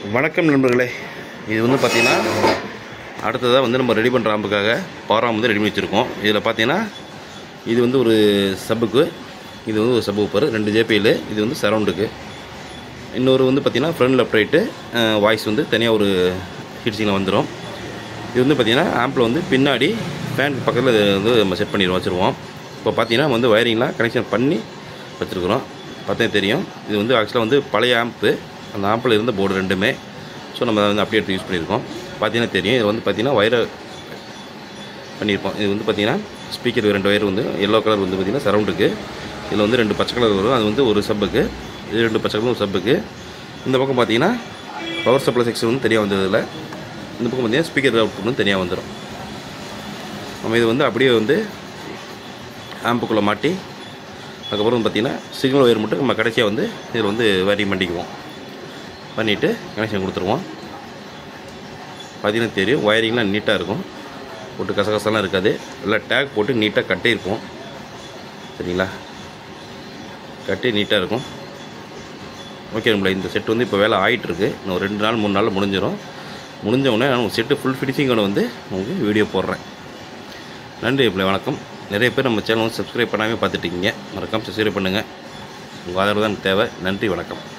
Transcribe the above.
வணக்கம் நண்பர்களே இது வந்து பார்த்திங்கன்னா அடுத்ததாக வந்து நம்ம ரெடி பண்ணுற ஆம்புக்காக பாராம் வந்து ரெடி பண்ணி வச்சுருக்கோம் இதில் பார்த்தீங்கன்னா இது வந்து ஒரு சப்புக்கு இது வந்து ஒரு சப்பு உப்பர் ரெண்டு ஜேபிஎல் இது வந்து சரௌண்டுக்கு இன்னொரு வந்து பார்த்திங்கன்னா ஃப்ரண்ட் லெஃப்ட் ரைட்டு வாய்ஸ் வந்து தனியாக ஒரு ஹீட்ஸிங்கில் வந்துடும் இது வந்து பார்த்திங்கன்னா ஆம்பில் வந்து பின்னாடி ஃபேன் பக்கத்தில் இது வந்து நம்ம செட் பண்ணிடுவோம் வச்சுருவோம் இப்போ பார்த்தீங்கன்னா நம்ம வந்து வயரிங்லாம் கனெக்ஷன் பண்ணி வச்சுருக்குறோம் பார்த்தே தெரியும் இது வந்து ஆக்சுவலாக வந்து பழைய ஆம்ப்பு அந்த ஆம்பில் இருந்த போர்டு ரெண்டுமே ஸோ நம்ம அதை வந்து அப்படியே எடுத்து யூஸ் பண்ணியிருக்கோம் பார்த்தீங்கன்னா தெரியும் இது வந்து பார்த்திங்கன்னா வயரை பண்ணியிருப்போம் இது வந்து பார்த்திங்கன்னா ஸ்பீக்கர் ரெண்டு ஒயர் வந்து எல்லோ கலர் வந்து பார்த்திங்கன்னா சரௌண்டுக்கு இதில் வந்து ரெண்டு பச்சை கலர் வரும் அது வந்து ஒரு சப்புக்கு இது ரெண்டு பச்சை கலர் ஒரு சப்புக்கு இந்த பக்கம் பார்த்தீங்கன்னா பவர் சப்ளை செக்ஷன் வந்து தனியாக வந்ததில்ல இந்த பக்கம் பார்த்தீங்கன்னா ஸ்பீக்கர் அவுட்புட் வந்து தனியாக வந்துடும் நம்ம இது வந்து அப்படியே வந்து ஆம்புக்குள்ளே மாட்டி அதுக்கப்புறம் வந்து பார்த்திங்கன்னா சிக்னல் ஒயர் மட்டும் நம்ம கடைசியாக வந்து இதில் வந்து வரி பண்ணிக்குவோம் பண்ணிவிட்டு கனெக்ஷன் கொடுத்துருவோம் பார்த்தீங்கன்னா தெரியும் ஒயரிங்லாம் நீட்டாக இருக்கும் போட்டு கசகசலாம் இருக்காது எல்லாம் டேக் போட்டு நீட்டாக கட்டி இருக்கும் சரிங்களா கட்டி நீட்டாக இருக்கும் ஓகே நம்மள இந்த செட் வந்து இப்போ வேலை ஆகிட்டுருக்கு இன்னும் ஒரு ரெண்டு நாள் மூணு நாளில் முடிஞ்சிடும் முடிஞ்ச உடனே நான் செட்டு ஃபுல் ஃபினிஷிங்கோட வந்து உங்களுக்கு வீடியோ போடுறேன் நன்றி இப்போ வணக்கம் நிறைய பேர் நம்ம சேனல் வந்து சப்ஸ்கிரைப் பண்ணாமல் பார்த்துட்ருக்கீங்க மறக்காமல் சப்ஸ்கிரைப் பண்ணுங்கள் உங்கள் ஆதரவு தான் தேவை நன்றி வணக்கம்